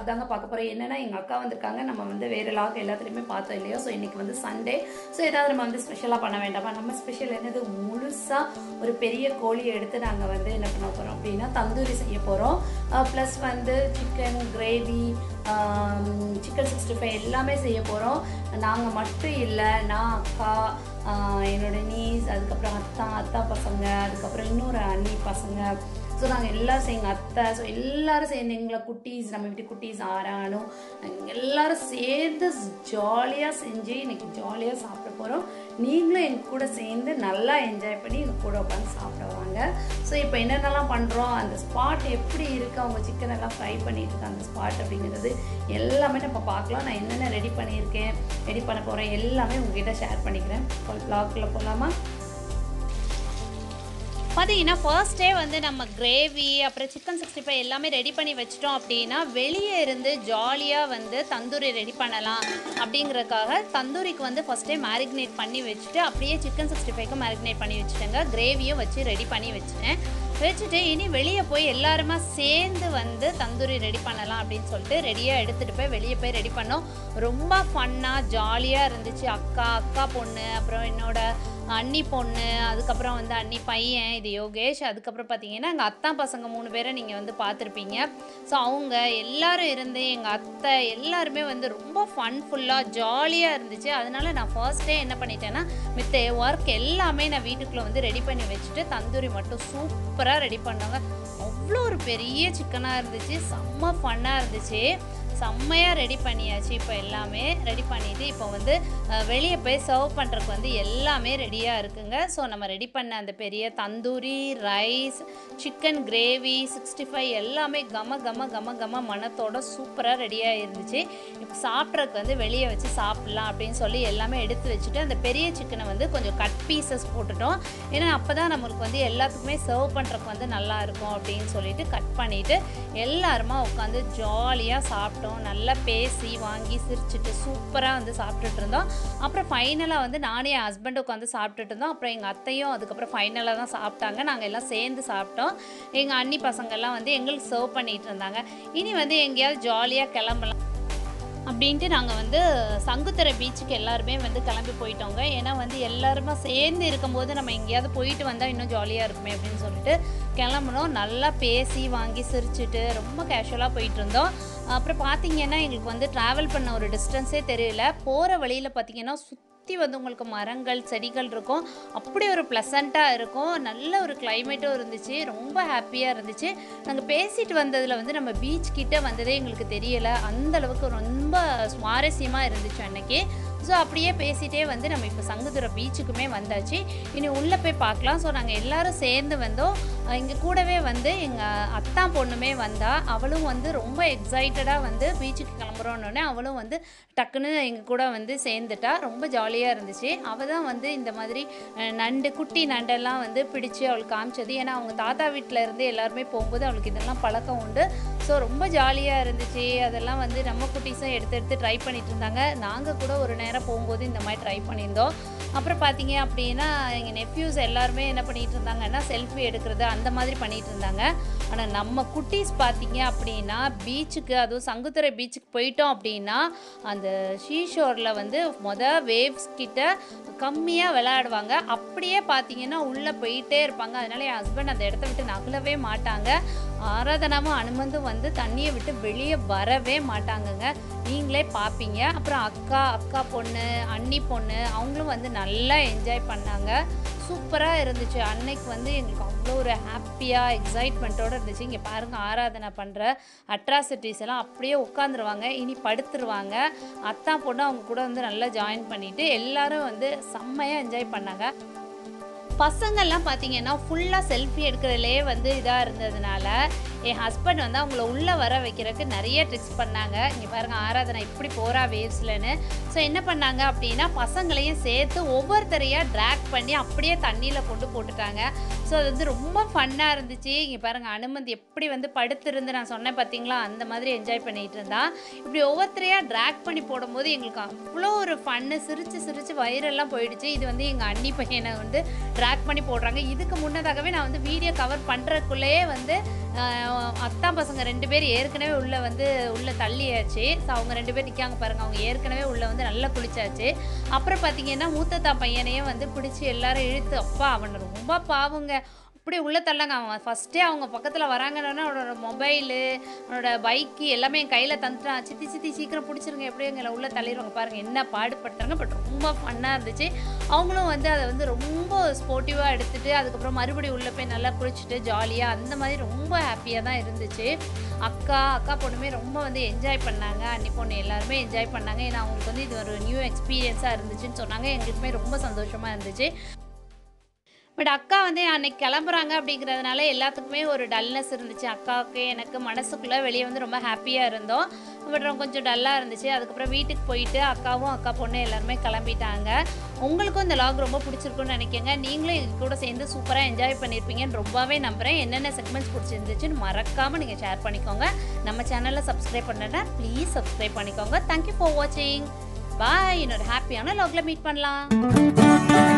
lock தாங்க பார்க்க போகிறோம் என்னன்னா எங்கள் அக்கா வந்திருக்காங்க நம்ம வந்து வேறு லாக் எல்லாத்துலேயுமே பார்த்தோம் இல்லையோ ஸோ இன்னைக்கு வந்து சண்டே ஸோ ஏதாவது நம்ம வந்து ஸ்பெஷலாக பண்ண வேண்டாமா நம்ம ஸ்பெஷல் என்னது முழுசாக ஒரு பெரிய கோழியை எடுத்து நாங்கள் வந்து என்ன பண்ண போகிறோம் அப்படின்னா தந்தூரி செய்ய போகிறோம் ப்ளஸ் வந்து chicken gravy chicken sixty five எல்லாமே செய்ய போகிறோம் நாங்கள் மட்டும் இல்லை நான் அக்கா ஆஹ் என்னோட நீஸ் அதுக்கப்புறம் அத்தா அத்தா பசங்க அதுக்கப்புறம் இன்னொரு அண்ணி பசங்க ஸோ நாங்கள் எல்லாரும் சேர்ந்து எங்கள் அத்தை ஸோ எல்லாரும் சேர்ந்து எங்களை குட்டீஸ் நம்ம வீட்டு குட்டீஸ் ஆறானும் நாங்கள் எல்லாரும் சேர்ந்து ஜாலியாக செஞ்சு இன்னைக்கு ஜாலியாக சாப்பிட போகிறோம் நீங்களும் எங்க கூட சேர்ந்து நல்லா என்ஜாய் பண்ணி எங்கள் கூட உட்காந்து சாப்பிடுவாங்க ஸோ இப்போ என்னென்னலாம் பண்ணுறோம் அந்த ஸ்பாட் எப்படி இருக்குது அவங்க சிக்கன் எல்லாம் ஃப்ரை பண்ணிட்டு இருக்க அந்த ஸ்பாட் அப்படிங்கிறது எல்லாமே நம்ம பார்க்கலாம் நான் என்னென்ன ரெடி பண்ணியிருக்கேன் ரெடி பண்ண போகிறேன் எல்லாமே உங்ககிட்ட ஷேர் பண்ணிக்கிறேன் ப்ளாக்கில் போகலாமா பார்த்தீங்கன்னா ஃபர்ஸ்ட் டே வந்து நம்ம கிரேவி அப்புறம் சிக்கன் சிக்ஸ்டி ஃபைவ் எல்லாமே ரெடி பண்ணி வச்சிட்டோம் அப்படின்னா வெளியே இருந்து ஜாலியாக வந்து தந்தூரி ரெடி பண்ணலாம் அப்படிங்கிறதுக்காக தந்தூரிக்கு வந்து ஃபர்ஸ்ட் டே மேரிக்னேட் பண்ணி வச்சுட்டு அப்படியே சிக்கன் சிக்ஸ்டி ஃபைவ்க்கு மேரிக்னேட் பண்ணி வச்சுட்டேங்க கிரேவியும் வச்சு ரெடி பண்ணி வச்சுட்டேன் வச்சுட்டு இனி வெளியே போய் எல்லாருமா சேர்ந்து வந்து தந்தூரி ரெடி பண்ணலாம் அப்படின்னு சொல்லிட்டு ரெடியாக எடுத்துகிட்டு போய் வெளியே போய் ரெடி பண்ணோம் ரொம்ப ஃபன்னாக ஜாலியாக இருந்துச்சு அக்கா அக்கா பொண்ணு அப்புறம் என்னோட அண்ணி பொண்ணு அதுக்கப்புறம் வந்து அண்ணி பையன் இது யோகேஷ் அதுக்கப்புறம் பார்த்தீங்கன்னா எங்கள் அத்தா பசங்க மூணு பேரை நீங்கள் வந்து பார்த்துருப்பீங்க ஸோ அவங்க எல்லாரும் இருந்து எங்கள் அத்தை எல்லாருமே வந்து ரொம்ப ஃபன்ஃபுல்லாக ஜாலியாக இருந்துச்சு அதனால நான் ஃபர்ஸ்ட் டே என்ன பண்ணிட்டேன்னா மித்த ஒர்க் எல்லாமே நான் வீட்டுக்குள்ளே வந்து ரெடி பண்ணி வச்சுட்டு தந்தூரி மட்டும் சூப்பராக ரெடி பண்ணாங்க அவ்வளோ ஒரு பெரிய சிக்கனாக இருந்துச்சு செம்ம ஃபன்னாக இருந்துச்சு செம்மையாக ரெடி பண்ணியாச்சு இப்போ எல்லாமே ரெடி பண்ணிவிட்டு இப்போ வந்து வெளியே போய் சர்வ் பண்ணுறதுக்கு வந்து எல்லாமே ரெடியாக இருக்குங்க ஸோ நம்ம ரெடி பண்ண அந்த பெரிய tandoori rice chicken gravy sixty five எல்லாமே கம கம கம கம மனத்தோட சூப்பராக ரெடியாக இருந்துச்சு இப்போ சாப்பிட்றதுக்கு வந்து வெளியே வச்சு சாப்பிட்லாம் அப்படின்னு சொல்லி எல்லாமே எடுத்து வச்சுட்டு அந்த பெரிய சிக்கனை வந்து கொஞ்சம் கட் பீசஸ் போட்டுட்டோம் ஏன்னா அப்போ தான் நம்மளுக்கு வந்து எல்லாத்துக்குமே சர்வ் பண்ணுறதுக்கு வந்து நல்லா இருக்கும் அப்படின்னு சொல்லிட்டு கட் பண்ணிவிட்டு எல்லாருமா உட்காந்து ஜாலியாக சாப்பிட்டோம் நல்லா பேசி வாங்கி சிரிச்சிட்டு சூப்பராக வந்து சாப்பிட்டுட்டு இருந்தோம் அப்புறம் ஃபைனலாக வந்து நானே என் ஹஸ்பண்ட் உட்காந்து சாப்பிட்டுட்டு இருந்தோம் அப்புறம் எங்கள் அத்தையும் அதுக்கப்புறம் ஃபைனலாக தான் சாப்பிட்டாங்க நாங்கள் எல்லாம் சேர்ந்து சாப்பிட்டோம் எங்கள் அண்ணி பசங்கள்லாம் வந்து எங்களுக்கு சர்வ் பண்ணிட்டு இருந்தாங்க இனி வந்து எங்கேயாவது ஜாலியாக கிளம்பலாம் அப்படின்ட்டு நாங்கள் வந்து சங்குத்தரை பீச்சுக்கு எல்லாருமே வந்து கிளம்பி போயிட்டோங்க ஏன்னா வந்து எல்லாருமே சேர்ந்து இருக்கும்போது நம்ம எங்கேயாவது போயிட்டு வந்தால் இன்னும் ஜாலியாக இருக்குமே அப்படின்னு சொல்லிட்டு கிளம்புனோம் நல்லா பேசி வாங்கி சிரிச்சிட்டு ரொம்ப கேஷுவலாக போயிட்டு இருந்தோம் அப்புறம் பார்த்தீங்கன்னா எங்களுக்கு வந்து ட்ராவல் பண்ண ஒரு டிஸ்டன்ஸே தெரியல போகிற வழியில் பார்த்தீங்கன்னா சுற்றி வந்து உங்களுக்கு மரங்கள் செடிகள் இருக்கும் அப்படி ஒரு ப்ளசண்ட்டாக இருக்கும் நல்ல ஒரு கிளைமேட்டும் இருந்துச்சு ரொம்ப ஹாப்பியாக இருந்துச்சு நாங்கள் பேசிட்டு வந்ததில் வந்து நம்ம பீச் கிட்ட வந்ததே எங்களுக்கு தெரியலை அந்த அளவுக்கு ரொம்ப சுவாரஸ்யமாக இருந்துச்சு அன்னைக்கு ஸோ அப்படியே பேசிகிட்டே வந்து நம்ம இப்போ சங்குதுரை பீச்சுக்குமே வந்தாச்சு இனி உள்ளே போய் பார்க்கலாம் ஸோ நாங்கள் எல்லாரும் சேர்ந்து வந்தோம் இங்கே கூடவே வந்து எங்கள் அத்தா பொண்ணுமே வந்தா அவளும் வந்து ரொம்ப எக்ஸைட்டடாக வந்து பீச்சுக்கு கிளம்புறோன்னொடனே அவளும் வந்து டக்குன்னு எங்கள் கூட வந்து சேர்ந்துட்டா ரொம்ப ஜாலியாக இருந்துச்சு அவள் தான் வந்து இந்த மாதிரி அஹ், நண்டு குட்டி நண்டெல்லாம் வந்து பிடிச்சு அவளுக்கு காமிச்சது ஏன்னா அவங்க தாத்தா வீட்டில் இருந்து எல்லாருமே போகும்போது அவளுக்கு இதெல்லாம் பழக்கம் உண்டு ஸோ ரொம்ப ஜாலியாக இருந்துச்சு அதெல்லாம் வந்து நம்ம குட்டீஸும் எடுத்து எடுத்து ட்ரை பண்ணிட்டு இருந்தாங்க நாங்கள் கூட ஒரு நேரம் போகும்போது இந்த மாதிரி ட்ரை பண்ணியிருந்தோம் அப்புறம் பார்த்தீங்க அப்படின்னா எங்கள் நெஃப்யூஸ் எல்லாருமே என்ன பண்ணிட்டு இருந்தாங்கன்னா செல்ஃபி எடுக்கிறது அந்த மாதிரி பண்ணிட்டு இருந்தாங்க ஆனால் நம்ம குட்டீஸ் பார்த்தீங்க அப்படின்னா பீச்சுக்கு அதுவும் சங்குத்துறை பீச்சுக்கு போயிட்டோம் அப்படின்னா அந்த ஷீஷோரில் வந்து மொதல் வேவ்ஸ் கிட்ட கம்மியாக விளையாடுவாங்க அப்படியே பார்த்தீங்கன்னா உள்ளே போயிட்டே இருப்பாங்க அதனால என் ஹஸ்பண்ட் அந்த இடத்த விட்டு நகலவே மாட்டாங்க ஆராதனாவும் அனுமந்தும் வந்து தண்ணியை விட்டு வெளியே வரவே மாட்டாங்கங்க நீங்களே பார்ப்பீங்க அப்புறம் அக்கா அக்கா பொண்ணு அண்ணி பொண்ணு அவங்களும் வந்து நல்லா என்ஜாய் பண்ணாங்க சூப்பராக இருந்துச்சு அன்னைக்கு வந்து எங்களுக்கு அவ்வளோ ஒரு ஹாப்பியாக எக்ஸைட்மெண்ட்டோடு இருந்துச்சு இங்கே பாருங்கள் ஆராதனை பண்ணுற அட்ராசிட்டிஸ் எல்லாம் அப்படியே உட்காந்துருவாங்க இனி படுத்துருவாங்க அத்தா பொண்ணு அவங்க கூட வந்து நல்லா ஜாயின் பண்ணிவிட்டு எல்லாரும் வந்து செம்மையாக என்ஜாய் பண்ணாங்க பசங்கள்லாம் பார்த்தீங்கன்னா ஃபுல்லாக செல்ஃபி எடுக்கிறதுலே வந்து இதாக இருந்ததுனால என் ஹஸ்பண்ட் வந்து அவங்கள உள்ளே வர வைக்கிறதுக்கு நிறைய ட்ரிக்ஸ் பண்ணாங்க இங்கே பாருங்கள் ஆராதனா இப்படி போகிறா வேவ்ஸ்லன்னு ஸோ என்ன பண்ணாங்க அப்படின்னா பசங்களையும் சேர்த்து ஒவ்வொருத்தரையாக ட்ராக் பண்ணி அப்படியே தண்ணியில் கொண்டு போட்டுட்டாங்க ஸோ அது வந்து ரொம்ப ஃபன்னாக இருந்துச்சு இங்கே பாருங்கள் அனுமந்த் எப்படி வந்து படுத்திருந்து நான் சொன்னேன் பார்த்தீங்களா அந்த மாதிரி என்ஜாய் பண்ணிகிட்டு இருந்தா இப்படி ஒவ்வொருத்தரையாக ட்ராக் பண்ணி போடும்போது எங்களுக்கு அவ்வளோ ஒரு ஃபன்னு சிரித்து சிரித்து வயிறெல்லாம் போயிடுச்சு இது வந்து எங்கள் அண்ணி பையனை வந்து ட்ராக் பண்ணி போடுறாங்க இதுக்கு முன்னதாகவே நான் வந்து வீடியோ கவர் பண்ணுறதுக்குள்ளேயே வந்து ஆஹ், அஹ் அத்தா பசங்க ரெண்டு பேர் ஏற்கனவே உள்ளே வந்து உள்ளே தள்ளியாச்சு ஸோ அவங்க ரெண்டு பேர் நிற்காங்க பாருங்கள் அவங்க ஏற்கனவே உள்ளே வந்து நல்லா குளிச்சாச்சு அப்புறம் பார்த்தீங்கன்னா மூத்தத்தா பையனையும் வந்து பிடிச்சி எல்லாரும் இழுத்து அப்பா அவன் ரொம்ப பாவங்க அப்படியே உள்ளே தள்ளாங்க அவன் ஃபஸ்ட்டே அவங்க பக்கத்தில் வராங்கன்னா அவனோட மொபைலு அவனோட பைக்கு எல்லாமே என் கையில் தந்துட்டான் சித்தி சித்தி சீக்கிரம் பிடிச்சிருங்க எப்படியும் எங்களை உள்ளே தள்ளிடுவாங்க பாருங்கள் என்ன பாடுபட்டாங்க பட் ரொம்ப ஃபன்னாக இருந்துச்சு அவங்களும் வந்து அதை வந்து ரொம்ப ஸ்போர்ட்டிவாக எடுத்துகிட்டு அதுக்கப்புறம் மறுபடியும் உள்ளே போய் நல்லா குளிச்சுட்டு ஜாலியாக அந்த மாதிரி ரொம்ப ஹாப்பியாக தான் இருந்துச்சு அக்கா அக்கா பொண்ணுமே ரொம்ப வந்து என்ஜாய் பண்ணாங்க அன்னி பொண்ணு எல்லாருமே என்ஜாய் பண்ணாங்க ஏன்னா அவங்களுக்கு வந்து இது ஒரு நியூ எக்ஸ்பீரியன்ஸாக இருந்துச்சுன்னு சொன்னாங்க எங்களுக்குமே ரொம்ப சந்தோஷமாக இருந்துச்சு பட் அக்கா வந்து அன்னைக்கு கிளம்புறாங்க அப்படிங்கிறதுனால எல்லாத்துக்குமே ஒரு டல்னஸ் இருந்துச்சு அக்காவுக்கு எனக்கு மனசுக்குள்ளே வெளியே வந்து ரொம்ப ஹாப்பியாக இருந்தோம் பட் ரொம்ப கொஞ்சம் டல்லாக இருந்துச்சு அதுக்கப்புறம் வீட்டுக்கு போயிட்டு அக்காவும் அக்கா பொண்ணு எல்லாருமே கிளம்பிட்டாங்க உங்களுக்கும் இந்த லாக் ரொம்ப பிடிச்சிருக்குன்னு நினைக்கங்க நீங்களும் இது கூட சேர்ந்து சூப்பராக என்ஜாய் பண்ணியிருப்பீங்கன்னு ரொம்பவே நம்புகிறேன் என்னென்ன செக்மெண்ட்ஸ் பிடிச்சிருந்துச்சுன்னு மறக்காமல் நீங்கள் ஷேர் பண்ணிக்கோங்க நம்ம சேனலில் சப்ஸ்கிரைப் பண்ணனா ப்ளீஸ் சப்ஸ்கிரைப் பண்ணிக்கோங்க தேங்க்யூ ஃபார் வாட்சிங் பாய் என்னோட ஹாப்பியான லாகில் மீட் பண்ணலாம்